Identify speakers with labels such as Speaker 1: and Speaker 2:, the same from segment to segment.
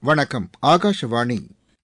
Speaker 1: வணக்கம் ஆகாஷவாணி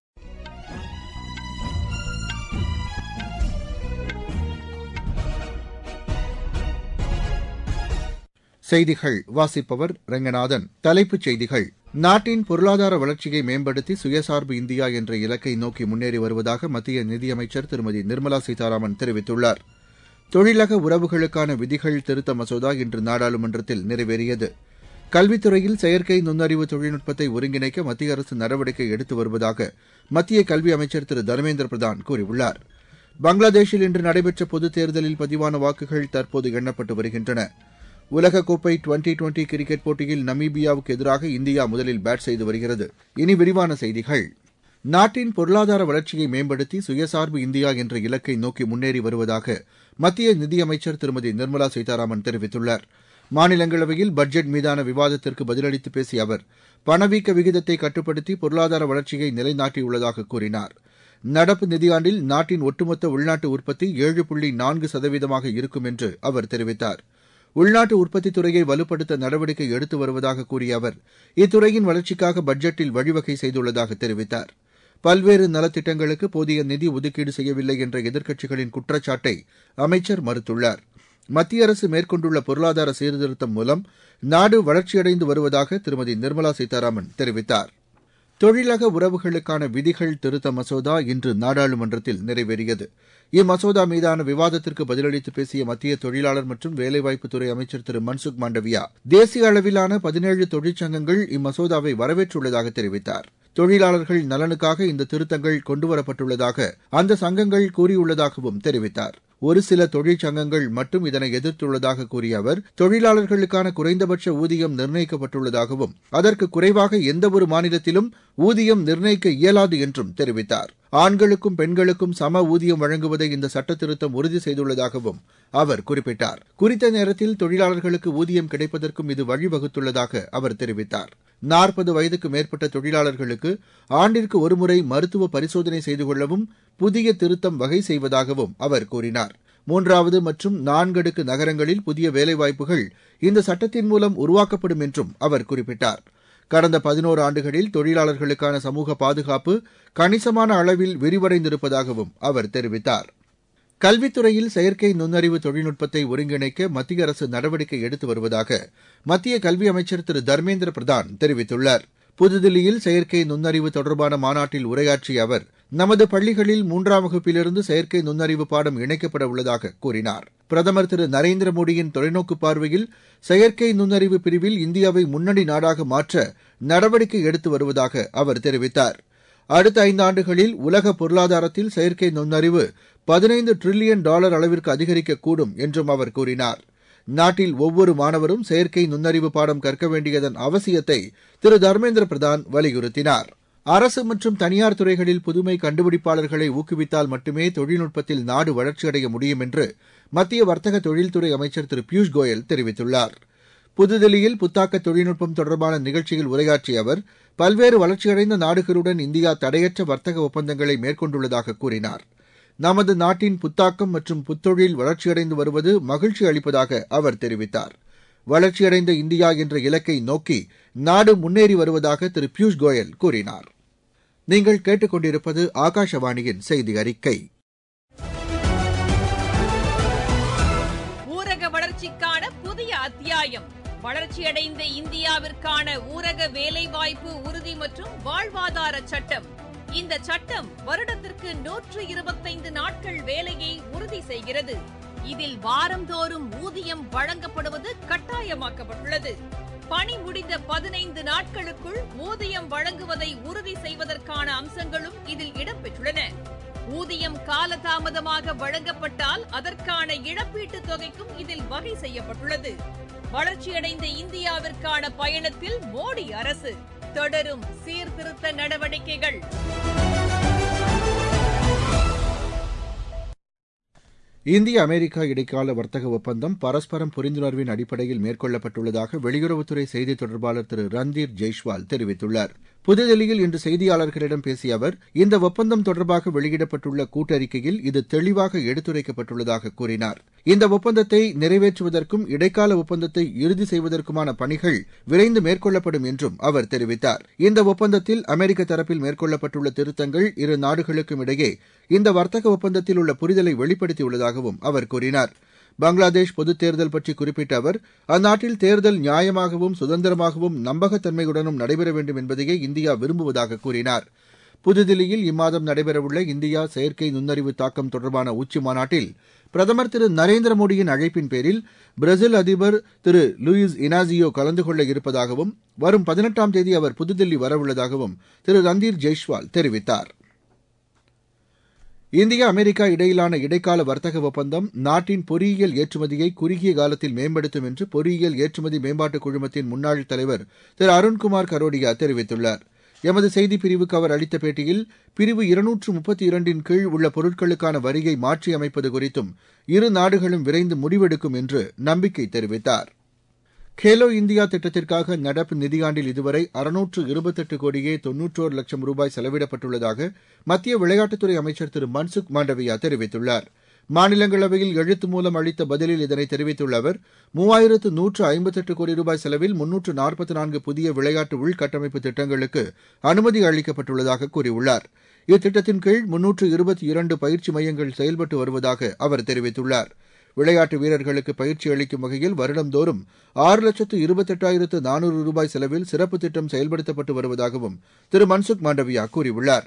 Speaker 1: செய்திகள் வாசிப்பவர் ரெங்கநாதன் தலைப்புச் செய்திகள் நாட்டின் பொருளாதார வளர்ச்சியை மேம்படுத்தி சுயசார்பு இந்தியா என்ற இலக்கை நோக்கி முன்னேறி வருவதாக மத்திய நிதியமைச்சர் திருமதி நிர்மலா சீதாராமன் தெரிவித்துள்ளார் தொழிலக உறவுகளுக்கான விதிகள் திருத்த மசோதா இன்று நாடாளுமன்றத்தில் நிறைவேறியது கல்வித்துறையில் செயற்கை நுண்ணறிவு தொழில்நுட்பத்தை ஒருங்கிணைக்க மத்திய அரசு நடவடிக்கை எடுத்து வருவதாக மத்திய கல்வி அமைச்சர் திரு தர்மேந்திர பிரதான் கூறியுள்ளார் பங்களாதேஷில் இன்று நடைபெற்ற பொதுத் தேர்தலில் பதிவான வாக்குகள் தற்போது எண்ணப்பட்டு வருகின்றன உலகக்கோப்பை டுவெண்டி டுவெண்டி கிரிக்கெட் போட்டியில் நமீபியாவுக்கு எதிராக இந்தியா முதலில் பேட் செய்து வருகிறது இனி விரிவான செய்திகள் நாட்டின் பொருளாதார வளர்ச்சியை மேம்படுத்தி சுயசார்பு இந்தியா என்ற இலக்கை நோக்கி முன்னேறி வருவதாக மத்திய நிதியமைச்சர் திருமதி நிர்மலா சீதாராமன் தெரிவித்துள்ளார் மாநிலங்களவையில் பட்ஜெட் மீதான விவாதத்திற்கு பதிலளித்து பேசிய அவர் பணவீக்க விகிதத்தை கட்டுப்படுத்தி பொருளாதார வளர்ச்சியை நிலைநாட்டியுள்ளதாக கூறினார் நடப்பு நிதியாண்டில் நாட்டின் ஒட்டுமொத்த உள்நாட்டு உற்பத்தி ஏழு புள்ளி நான்கு சதவீதமாக இருக்கும் என்று அவர் தெரிவித்தார் உள்நாட்டு உற்பத்தித் துறையை வலுப்படுத்த நடவடிக்கை எடுத்து வருவதாக கூறிய அவர் இத்துறையின் வளர்ச்சிக்காக பட்ஜெட்டில் வழிவகை செய்துள்ளதாக தெரிவித்தார் பல்வேறு நலத்திட்டங்களுக்கு போதிய நிதி ஒதுக்கீடு செய்யவில்லை என்ற எதிர்க்கட்சிகளின் குற்றச்சாட்டை அமைச்சர் மறுத்துள்ளார் மத்திய அரசு மேற்கொண்டுள்ள பொருளாதார சீர்திருத்தம் மூலம் நாடு வளர்ச்சியடைந்து வருவதாக திருமதி நிர்மலா சீதாராமன் தெரிவித்தார் தொழிலக உறவுகளுக்கான விதிகள் திருத்த மசோதா இன்று நாடாளுமன்றத்தில் நிறைவேறியது இம்மசோதா மீதான விவாதத்திற்கு பதிலளித்து பேசிய மத்திய தொழிலாளர் மற்றும் வேலைவாய்ப்புத்துறை அமைச்சர் திரு மன்சுக் மாண்டவியா தேசிய அளவிலான பதினேழு தொழிற்சங்கங்கள் இம்மசோதாவை வரவேற்றுள்ளதாக தெரிவித்தார் தொழிலாளர்கள் நலனுக்காக இந்த திருத்தங்கள் கொண்டுவரப்பட்டுள்ளதாக அந்த சங்கங்கள் கூறியுள்ளதாகவும் தெரிவித்தார் ஒரு சில தொழிற்சங்கங்கள் மட்டும் இதனை எதிர்த்துள்ளதாக கூறிய அவர் தொழிலாளர்களுக்கான குறைந்தபட்ச ஊதியம் நிர்ணயிக்கப்பட்டுள்ளதாகவும் அதற்கு குறைவாக எந்தவொரு மாநிலத்திலும் ஊதியம் நிர்ணயிக்க இயலாது என்றும் தெரிவித்தார் ஆண்களுக்கும் பெண்களுக்கும் சம ஊதியம் வழங்குவதை இந்த சட்டத்திருத்தம் உறுதி செய்துள்ளதாகவும் அவர் குறிப்பிட்டார் குறித்த நேரத்தில் தொழிலாளர்களுக்கு ஊதியம் கிடைப்பதற்கும் இது வழிவகுத்துள்ளதாக அவர் தெரிவித்தார் நாற்பது வயதுக்கு மேற்பட்ட தொழிலாளர்களுக்கு ஆண்டிற்கு ஒருமுறை மருத்துவ பரிசோதனை செய்து கொள்ளவும் புதிய திருத்தம் வகை செய்வதாகவும் அவர் கூறினார் மூன்றாவது மற்றும் நான்கடுக்கு நகரங்களில் புதிய வேலைவாய்ப்புகள் இந்த சட்டத்தின் மூலம் உருவாக்கப்படும் என்றும் அவர் குறிப்பிட்டார் கடந்த பதினோரு ஆண்டுகளில் தொழிலாளர்களுக்கான சமூக பாதுகாப்பு கணிசமான அளவில் விரிவடைந்திருப்பதாகவும் அவர் தெரிவித்தார் கல்வித்துறையில் செயற்கை நுண்ணறிவு தொழில்நுட்பத்தை ஒருங்கிணைக்க மத்திய அரசு நடவடிக்கை எடுத்து வருவதாக மத்திய கல்வி அமைச்சர் திரு தர்மேந்திர பிரதான் தெரிவித்துள்ளார் புதுதில்லியில் செயற்கை நுண்ணறிவு தொடர்பான மாநாட்டில் உரையாற்றிய அவர் நமது பள்ளிகளில் மூன்றாம் வகுப்பிலிருந்து செயற்கை நுண்ணறிவு பாடம் இணைக்கப்பட உள்ளதாக கூறினார் பிரதமர் திரு நரேந்திர மோடியின் தொலைநோக்கு பார்வையில் செயற்கை நுண்ணறிவு பிரிவில் இந்தியாவை முன்னணி நாடாக மாற்ற நடவடிக்கை எடுத்து வருவதாக அவர் தெரிவித்தார் அடுத்த ஐந்தாண்டுகளில் உலக பொருளாதாரத்தில் செயற்கை நுண்ணறிவு பதினைந்து டிரில்லியன் டாலர் அளவிற்கு அதிகரிக்கக்கூடும் என்றும் அவர் கூறினார் நாட்டில் ஒவ்வொரு மாணவரும் செயற்கை நுண்ணறிவு பாடம் கற்க வேண்டியதன் அவசியத்தை திரு தர்மேந்திர பிரதான் வலியுறுத்தினார் அரசு மற்றும் தனியார் துறைகளில் புதுமை கண்டுபிடிப்பாளர்களை ஊக்குவித்தால் மட்டுமே தொழில்நுட்பத்தில் நாடு வளர்ச்சியடைய முடியும் என்று மத்திய வர்த்தக தொழில்துறை அமைச்சர் திரு பியூஷ் கோயல் தெரிவித்துள்ளார் புதுதில்லியில் புத்தாக்க தொழில்நுட்பம் தொடர்பான நிகழ்ச்சியில் உரையாற்றிய அவர் பல்வேறு வளர்ச்சியடைந்த நாடுகளுடன் இந்தியா தடையற்ற வர்த்தக ஒப்பந்தங்களை மேற்கொண்டுள்ளதாக கூறினார் நமது நாட்டின் புத்தாக்கம் மற்றும் புத்தொழில் வளர்ச்சியடைந்து வருவது மகிழ்ச்சி அளிப்பதாக அவர் தெரிவித்தார் வளர்ச்சியடைந்த இந்தியா என்ற இலக்கை நோக்கி நாடு முன்னேறி வருவதாக திரு பியூஷ் கோயல் கூறினார் நீங்கள் கேட்டுக்கொண்டிருப்பது ஆகாஷவாணியின் செய்தி அறிக்கை
Speaker 2: ஊரக வளர்ச்சிக்கான புதிய அத்தியாயம் வளர்ச்சியடைந்த இந்தியாவிற்கான ஊரக வேலைவாய்ப்பு உறுதி மற்றும் வாழ்வாதார சட்டம் இந்த சட்டம் வருடத்திற்கு நூற்று இருபத்தைந்து நாட்கள் வேலையை உறுதி செய்கிறது இதில் வாரந்தோறும் ஊதியம் வழங்கப்படுவது கட்டாயமாக்கப்பட்டுள்ளது பணி முடிந்த பதினைந்து நாட்களுக்குள் ஊதியம் வழங்குவதை உறுதி செய்வதற்கான அம்சங்களும் இதில் இடம்பெற்றுள்ளன ஊதியம் காலதாமதமாக வழங்கப்பட்டால் அதற்கான இழப்பீட்டுத் தொகைக்கும் இதில் வகை செய்யப்பட்டுள்ளது வளர்ச்சியடைந்த இந்தியாவிற்கான பயணத்தில் மோடி அரசு தொடரும் சீர்திருத்த நடவடிக்கைகள்
Speaker 1: இந்திய அமெரிக்கா இடைக்கால வர்த்தக ஒப்பந்தம் பரஸ்பரம் புரிந்துணர்வின் அடிப்படையில் மேற்கொள்ளப்பட்டுள்ளதாக வெளியுறவுத்துறை செய்தித் தொடர்பாளர் திரு ரந்தீர் ஜெய்ஷ்வால் தெரிவித்துள்ளார் புதுதில்லியில் இன்று செய்தியாளர்களிடம் பேசிய அவர் இந்த ஒப்பந்தம் தொடர்பாக வெளியிடப்பட்டுள்ள கூட்டறிக்கையில் இது தெளிவாக எடுத்துரைக்கப்பட்டுள்ளதாக கூறினார் இந்த ஒப்பந்தத்தை நிறைவேற்றுவதற்கும் இடைக்கால ஒப்பந்தத்தை இறுதி செய்வதற்குமான பணிகள் விரைந்து மேற்கொள்ளப்படும் என்றும் அவர் தெரிவித்தார் இந்த ஒப்பந்தத்தில் அமெரிக்க தரப்பில் மேற்கொள்ளப்பட்டுள்ள திருத்தங்கள் இரு நாடுகளுக்கும் இடையே இந்த வர்த்தக ஒப்பந்தத்தில் உள்ள புரிதலை வெளிப்படுத்தியுள்ளதாகவும் அவர் கூறினார் பங்களாதேஷ் பொதுத் தேர்தல் பற்றி குறிப்பிட்ட அவர் அந்நாட்டில் தேர்தல் நியாயமாகவும் சுதந்திரமாகவும் நம்பகத்தன்மையுடனும் நடைபெற வேண்டும் என்பதையே இந்தியா விரும்புவதாக கூறினார் புதுதில்லியில் இம்மாதம் நடைபெறவுள்ள இந்தியா செயற்கை நுண்ணறிவு தாக்கம் தொடர்பான உச்சி மாநாட்டில் பிரதமர் திரு நரேந்திர மோடியின் அழைப்பின் பேரில் பிரேசில் அதிபர் திரு லூயிஸ் இனாசியோ கலந்து கொள்ள இருப்பதாகவும் வரும் பதினெட்டாம் தேதி அவர் புதுதில்லி வரவுள்ளதாகவும் திரு ரந்தீர் ஜெய்ஷ்வால் தெரிவித்தார் இந்தியா அமெரிக்கா இடையிலான இடைக்கால வர்த்தக ஒப்பந்தம் நாட்டின் பொறியியல் ஏற்றுமதியை குறுகிய காலத்தில் மேம்படுத்தும் என்று பொறியியல் ஏற்றுமதி மேம்பாட்டுக் குழுமத்தின் முன்னாள் தலைவர் திரு அருண்குமார் கரோடியா தெரிவித்துள்ளார் எமது செய்திப் பிரிவுக்கு அவர் அளித்த பேட்டியில் பிரிவு இருநூற்று முப்பத்தி இரண்டின் கீழ் உள்ள பொருட்களுக்கான வரியை மாற்றியமைப்பது குறித்தும் இரு நாடுகளும் விரைந்து முடிவெடுக்கும் என்று நம்பிக்கை தெரிவித்தார் கேலோ இந்தியா திட்டத்திற்காக நடப்பு நிதியாண்டில் இதுவரை அறுநூற்று இருபத்தெட்டு கோடியே தொன்னூற்றோரு லட்சம் ரூபாய் செலவிடப்பட்டுள்ளதாக மத்திய விளையாட்டுத்துறை அமைச்சர் திரு மன்சுக் மாண்டவியா தெரிவித்துள்ளார் மாநிலங்களவையில் எழுத்து மூலம் அளித்த பதிலில் இதனை தெரிவித்துள்ள அவர் மூவாயிரத்து நூற்று ஐம்பத்தெட்டு கோடி ரூபாய் செலவில் முன்னூற்று நாற்பத்தி நான்கு புதிய விளையாட்டு உள்கட்டமைப்பு திட்டங்களுக்கு அனுமதி அளிக்கப்பட்டுள்ளதாக கூறியுள்ளார் இத்திட்டத்தின் கீழ் முன்னூற்று இருபத்தி இரண்டு பயிற்சி மையங்கள் செயல்பட்டு வருவதாக அவர் தெரிவித்துள்ளார் விளையாட்டு வீரர்களுக்கு பயிற்சி அளிக்கும் வகையில் வருடந்தோறும் ஆறு லட்சத்து இருபத்தெட்டாயிரத்து நானூறு ரூபாய் செலவில் சிறப்பு திட்டம் செயல்படுத்தப்பட்டு வருவதாகவும் திரு மன்சுக் மாண்டவியா கூறியுள்ளார்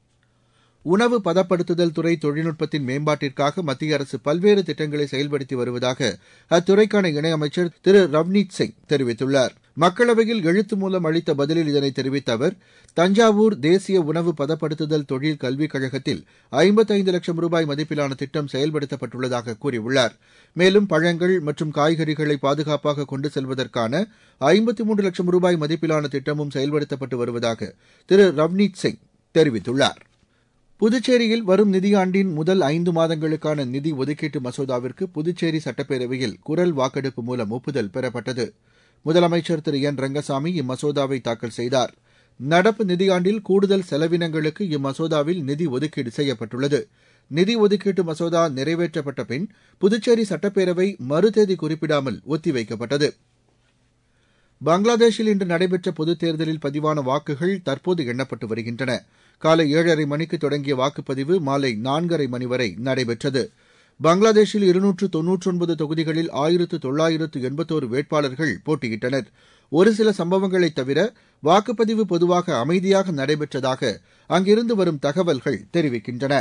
Speaker 1: உணவு பதப்படுத்துதல் துறை தொழில்நுட்பத்தின் மேம்பாட்டிற்காக மத்திய அரசு பல்வேறு திட்டங்களை செயல்படுத்தி வருவதாக அத்துறைக்கான இணையமைச்சர் திரு ரவ்னீத் சிங் தெரிவித்துள்ளார் மக்களவையில் எழுத்து மூலம் அளித்த பதிலில் இதனை தெரிவித்த அவர் தஞ்சாவூர் தேசிய உணவு பதப்படுத்துதல் தொழில் கல்விக் கழகத்தில் ஐம்பத்தைந்து லட்சம் ரூபாய் மதிப்பிலான திட்டம் செயல்படுத்தப்பட்டுள்ளதாக கூறியுள்ளார் மேலும் பழங்கள் மற்றும் காய்கறிகளை பாதுகாப்பாக கொண்டு செல்வதற்கான ஐம்பத்தி மூன்று லட்சம் ரூபாய் மதிப்பிலான திட்டமும் செயல்படுத்தப்பட்டு வருவதாக திரு ரவ்னீத் சிங் தெரிவித்துள்ளார் புதுச்சேரியில் வரும் நிதியாண்டின் முதல் ஐந்து மாதங்களுக்கான நிதி ஒதுக்கீட்டு மசோதாவிற்கு புதுச்சேரி சட்டப்பேரவையில் குரல் வாக்கெடுப்பு மூலம் ஒப்புதல் பெறப்பட்டது முதலமைச்சர் திரு என் ரங்கசாமி இம்மசோதாவை தாக்கல் செய்தார் நடப்பு நிதியாண்டில் கூடுதல் செலவினங்களுக்கு இம்மசோதாவில் நிதி ஒதுக்கீடு செய்யப்பட்டுள்ளது நிதி ஒதுக்கீட்டு மசோதா நிறைவேற்றப்பட்ட பின் புதுச்சேரி சட்டப்பேரவை மறுதேதி குறிப்பிடாமல் ஒத்திவைக்கப்பட்டது பங்களாதேஷில் இன்று நடைபெற்ற பொதுத் தேர்தலில் பதிவான வாக்குகள் தற்போது எண்ணப்பட்டு வருகின்றன காலை ஏழரை மணிக்கு தொடங்கிய வாக்குப்பதிவு மாலை நான்கரை மணி வரை நடைபெற்றது பங்களாதேஷில் இருநூற்று தொன்னூற்றொன்பது தொகுதிகளில் ஆயிரத்து தொள்ளாயிரத்து எண்பத்தோரு வேட்பாளர்கள் போட்டியிட்டனர் ஒரு சில சம்பவங்களைத் தவிர வாக்குப்பதிவு பொதுவாக அமைதியாக நடைபெற்றதாக அங்கிருந்து வரும் தகவல்கள் தெரிவிக்கின்றன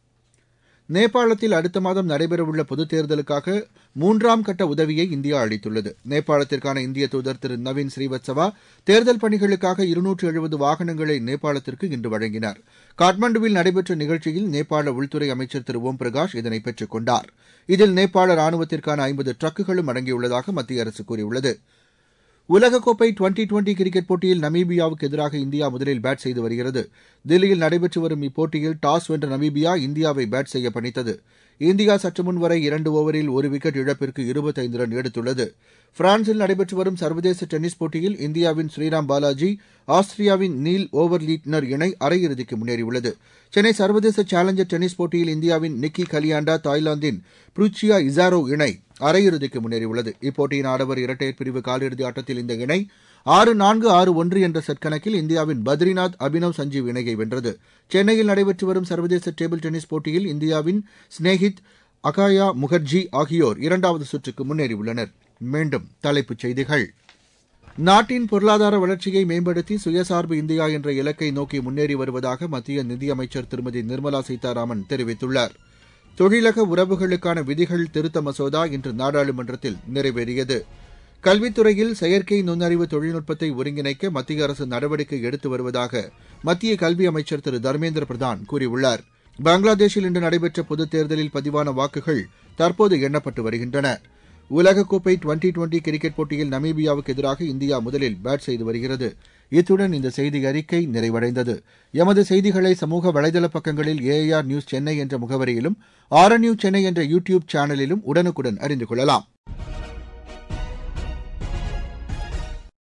Speaker 1: நேபாளத்தில் அடுத்த மாதம் நடைபெறவுள்ள பொதுத் தேர்தலுக்காக மூன்றாம் கட்ட உதவியை இந்தியா அளித்துள்ளது நேபாளத்திற்கான இந்திய தூதர் திரு நவீன் ஸ்ரீவத்சவா தேர்தல் பணிகளுக்காக இருநூற்று எழுபது வாகனங்களை நேபாளத்திற்கு இன்று வழங்கினார் காட்மாண்டுவில் நடைபெற்ற நிகழ்ச்சியில் நேபாள உள்துறை அமைச்சர் திரு ஓம் பிரகாஷ் இதனை பெற்றுக் கொண்டார் இதில் நேபாள ராணுவத்திற்கான ஐம்பது ட்ரக்குகளும் அடங்கியுள்ளதாக மத்திய அரசு கூறியுள்ளது உலகக்கோப்பை டுவெண்டி டுவெண்டி கிரிக்கெட் போட்டியில் நமீபியாவுக்கு எதிராக இந்தியா முதலில் பேட் செய்து வருகிறது தில்லியில் நடைபெற்று வரும் இப்போட்டியில் டாஸ் வென்ற நமீபியா இந்தியாவை பேட் செய்ய பணித்தது இந்தியா சற்று முன் வரை இரண்டு ஓவரில் ஒரு விக்கெட் இழப்பிற்கு இருபத்தைந்து ரன் எடுத்துள்ளது பிரான்சில் நடைபெற்று வரும் சர்வதேச டென்னிஸ் போட்டியில் இந்தியாவின் ஸ்ரீராம் பாலாஜி ஆஸ்திரியாவின் நீல் ஓவர் லீட்னர் இணை அரையிறுதிக்கு முன்னேறியுள்ளது சென்னை சர்வதேச சேலஞ்சர் டென்னிஸ் போட்டியில் இந்தியாவின் நிக்கி கலியாண்டா தாய்லாந்தின் புருச்சியா இசாரோ இணை அரையிறுதிக்கு முன்னேறியுள்ளது இப்போட்டியின் ஆடவர் இரட்டையர் பிரிவு காலிறுதி ஆட்டத்தில் இந்த இணை ஆறு நான்கு ஆறு ஒன்று என்ற செட் கணக்கில் இந்தியாவின் பத்ரிநாத் அபினவ் சஞ்சீவ் இணையை வென்றது சென்னையில் நடைபெற்று வரும் சர்வதேச டேபிள் டென்னிஸ் போட்டியில் இந்தியாவின் ஸ்னேஹித் அகாயா முகர்ஜி ஆகியோர் இரண்டாவது சுற்றுக்கு முன்னேறியுள்ளனர் மீண்டும் தலைப்புச் செய்திகள் நாட்டின் பொருளாதார வளர்ச்சியை மேம்படுத்தி சுயசார்பு இந்தியா என்ற இலக்கை நோக்கி முன்னேறி வருவதாக மத்திய நிதியமைச்சர் திருமதி நிர்மலா சீதாராமன் தெரிவித்துள்ளார் தொழிலக உறவுகளுக்கான விதிகள் திருத்த மசோதா இன்று நாடாளுமன்றத்தில் நிறைவேறியது கல்வித்துறையில் செயற்கை நுண்ணறிவு தொழில்நுட்பத்தை ஒருங்கிணைக்க மத்திய அரசு நடவடிக்கை எடுத்து வருவதாக மத்திய கல்வி அமைச்சர் திரு தர்மேந்திர பிரதான் கூறியுள்ளார் பங்களாதேஷில் இன்று நடைபெற்ற பொதுத் தேர்தலில் பதிவான வாக்குகள் தற்போது எண்ணப்பட்டு வருகின்றன உலகக்கோப்பை டுவெண்டி டுவெண்டி கிரிக்கெட் போட்டியில் நமீபியாவுக்கு எதிராக இந்தியா முதலில் பேட் செய்து வருகிறது இத்துடன் இந்த செய்தி அறிக்கை நிறைவடைந்தது எமது செய்திகளை சமூக வலைதள பக்கங்களில் ஏஐஆர் நியூஸ் சென்னை என்ற முகவரியிலும் ஆர்என்யூ சென்னை என்ற யூ டியூப் சேனலிலும் உடனுக்குடன் அறிந்து கொள்ளலாம்